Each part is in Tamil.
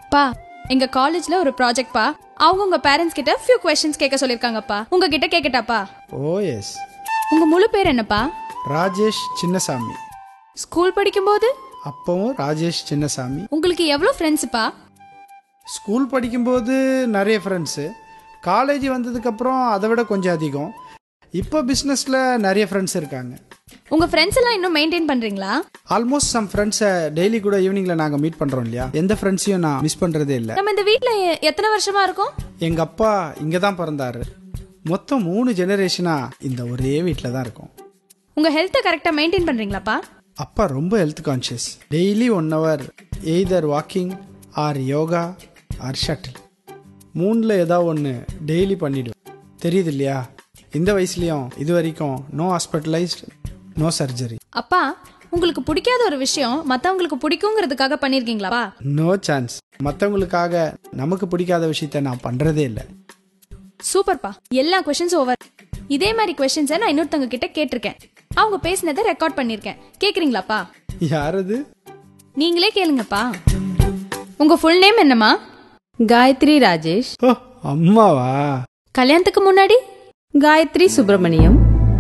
பா எங்க காலேஜ்ல ஒரு ப்ராஜெக்ட் பா அவங்க உங்க பேரண்ட்ஸ் கிட்ட ஃபியூ கொஸ்டின்ஸ் கேட்க சொல்லிருக்காங்கப்பா உங்ககிட்ட கேக்கட்டாப்பா ஓ எஸ் உங்க முழு பேர் என்னப்பா ராஜேஷ் சின்னசாமி ஸ்கூல் படிக்கும்போது அப்பவும் ராஜேஷ் சின்னசாமி உங்களுக்கு எவ்வளவு ஃப்ரெண்ட்ஸ்ப்பா ஸ்கூல் படிக்கும்போது நிறைய ஃப்ரெண்ட்ஸு காலேஜ் வந்ததுக்கப்புறம் அதை விட கொஞ்சம் அதிகம் இப்போ பிஸ்னஸில் நிறைய ஃப்ரெண்ட்ஸ் இருக்காங்க உங்க ஃப்ரெண்ட்ஸ் எல்லாம் இன்னும் மெயின்டைன் பண்றீங்களா ஆல்மோஸ்ட் சம் ஃப்ரெண்ட்ஸை டெய்லி கூட ஈவினிங்கில் நாங்கள் மீட் பண்ணுறோம் இல்லையா எந்த ஃப்ரெண்ட்ஸையும் நான் மிஸ் பண்ணுறதே இல்லை நம்ம இந்த வீட்ல எ- எத்தனை வருஷமா இருக்கோம் எங்கள் அப்பா இங்கே தான் பிறந்தாரு மொத்தம் மூணு ஜெனரேஷனாக இந்த ஒரே வீட்டில் தான் இருக்கோம் உங்க ஹெல்த்தை கரெக்டா மெயின்டைன் பண்றீங்களாப்பா அப்பா ரொம்ப health conscious daily one hour either walking or yoga or shuttle மூணில் ஏதாவது ஒன்று டெய்லி பண்ணிடுவேன் தெரியுது இல்லையா இந்த வயசுலேயும் இது வரைக்கும் நோ ஹாஸ்பிட்டலைஸ்ட் நோ சர்ஜரி அப்பா உங்களுக்கு பிடிக்காத ஒரு விஷயம் மத்தவங்களுக்கு பிடிக்குங்கிறதுக்காக பண்ணிருக்கீங்களாப்பா நோ சான்ஸ் மற்றவங்களுக்காக நமக்கு பிடிக்காத விஷயத்த நான் பண்ணுறதே இல்லை சூப்பர்ப்பா எல்லா கொஸ்டின்ஸ் ஓவர் இதே மாதிரி கொஸ்டின்ஸை நான் இன்னொருத்தவங்க கிட்ட கேட்டிருக்கேன் அவங்க பேசினதை ரெக்கார்ட் பண்ணிருக்கேன் கேக்குறீங்களாப்பா யாரது நீங்களே கேளுங்கப்பா உங்க ஃபுல் நேம் என்னம்மா காயத்ரி ராஜேஷ் ஓ அம்மாவா கல்யாணத்துக்கு முன்னாடி காயத்ரி சுப்பிரமணியம்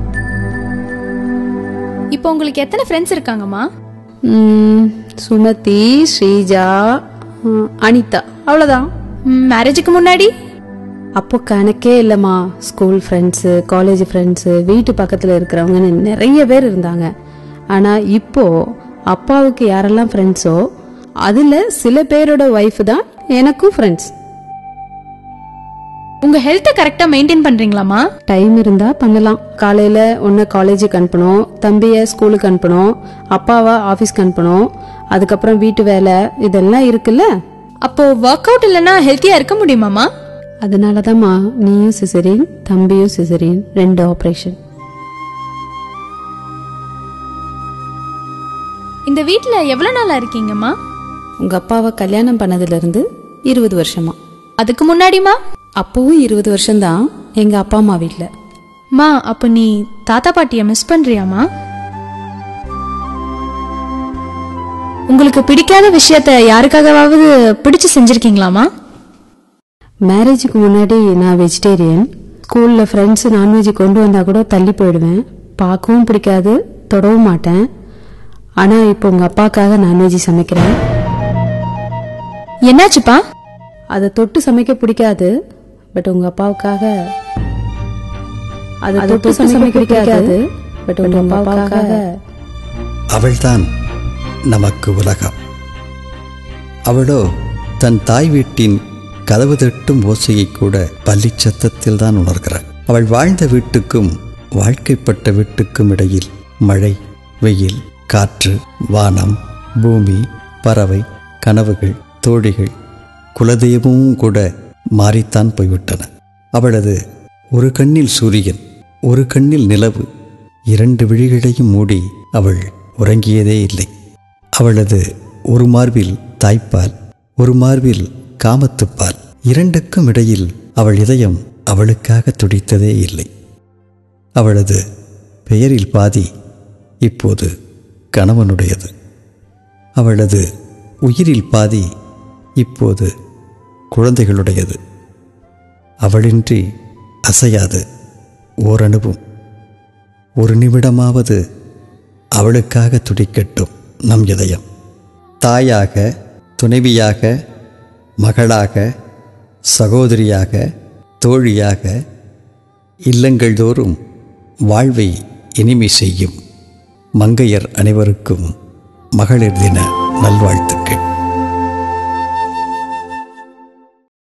இப்போ உங்களுக்கு எத்தனை ஃப்ரெண்ட்ஸ் இருக்காங்கம்மா ம், சுமதி ஸ்ரீஜா ம், அனிதா அவ்வளோதான் மேரேஜுக்கு முன்னாடி அப்போ கணக்கே இல்லைம்மா ஸ்கூல் ஃப்ரெண்ட்ஸு காலேஜ் ஃப்ரெண்ட்ஸு வீட்டு பக்கத்தில் இருக்கிறவங்கன்னு நிறைய பேர் இருந்தாங்க ஆனால் இப்போ அப்பாவுக்கு யாரெல்லாம் ஃப்ரெண்ட்ஸோ அதில் சில பேரோட ஒய்ஃப் தான் எனக்கும் ஃப்ரெண்ட்ஸ் உங்க ஹெல்த்தை கரெக்டா மெயின்டைன் பண்றீங்களாம்மா டைம் இருந்தா பண்ணலாம் காலையில ஒன்னு காலேஜுக்கு அனுப்பணும் தம்பிய ஸ்கூலுக்கு அனுப்பணும் அப்பாவை ஆபீஸ்க்கு அனுப்பணும் அதுக்கப்புறம் வீட்டு வேலை இதெல்லாம் இருக்குல்ல அப்போ ஒர்க் அவுட் இல்லைன்னா ஹெல்த்தியா இருக்க முடியுமாமா அதனாலதாம்மா நீயும் சிசரின் தம்பியும் சிசரின் ரெண்டு ஆபரேஷன் இந்த வீட்ல எவ்வளவு நாளா இருக்கீங்கம்மா உங்க அப்பாவை கல்யாணம் பண்ணதுல இருந்து இருபது வருஷமா அதுக்கு முன்னாடிமா அப்பவும் இருபது வருஷம்தான் எங்க அப்பா அம்மா வீட்ல மா அப்ப நீ தாத்தா பாட்டிய மிஸ் பண்றியாமா உங்களுக்கு பிடிக்காத விஷயத்த யாருக்காகவாவது பிடிச்சு செஞ்சிருக்கீங்களாமா மேரேஜுக்கு முன்னாடி நான் வெஜிடேரியன் ஸ்கூல்ல ஃப்ரெண்ட்ஸ் நான்வெஜ் கொண்டு வந்தா கூட தள்ளி போயிடுவேன் பார்க்கவும் பிடிக்காது தொடவும் மாட்டேன் ஆனா இப்போ உங்க அப்பாக்காக நான்வெஜ் சமைக்கிறேன் என்னாச்சுப்பா அதை தொட்டு சமைக்க பிடிக்காது பட் உங்க அப்பாவுக்காக அதை தொட்டு சமைக்க பிடிக்காது பட் உங்க அப்பாவுக்காக அவள்தான் நமக்கு உலகம் அவளோ தன் தாய் வீட்டின் கதவு தட்டும் ஓசையை கூட பள்ளிச் சத்தத்தில் தான் உணர்கிறாள் அவள் வாழ்ந்த வீட்டுக்கும் வாழ்க்கைப்பட்ட வீட்டுக்கும் இடையில் மழை வெயில் காற்று வானம் பூமி பறவை கனவுகள் தோழிகள் குலதெய்வமும் கூட மாறித்தான் போய்விட்டன அவளது ஒரு கண்ணில் சூரியன் ஒரு கண்ணில் நிலவு இரண்டு விழிகளையும் மூடி அவள் உறங்கியதே இல்லை அவளது ஒரு மார்பில் தாய்ப்பால் ஒரு மார்பில் காமத்துப்பால் இரண்டுக்கும் இடையில் அவள் இதயம் அவளுக்காக துடித்ததே இல்லை அவளது பெயரில் பாதி இப்போது கணவனுடையது அவளது உயிரில் பாதி இப்போது குழந்தைகளுடையது அவளின்றி அசையாது ஓரணுவும் ஒரு நிமிடமாவது அவளுக்காக துடிக்கட்டும் நம் இதயம் தாயாக துணைவியாக மகளாக சகோதரியாக தோழியாக இல்லங்கள் தோறும் வாழ்வை இனிமை செய்யும் மங்கையர் அனைவருக்கும் மகளிர் தின நல்வாழ்த்துக்கள்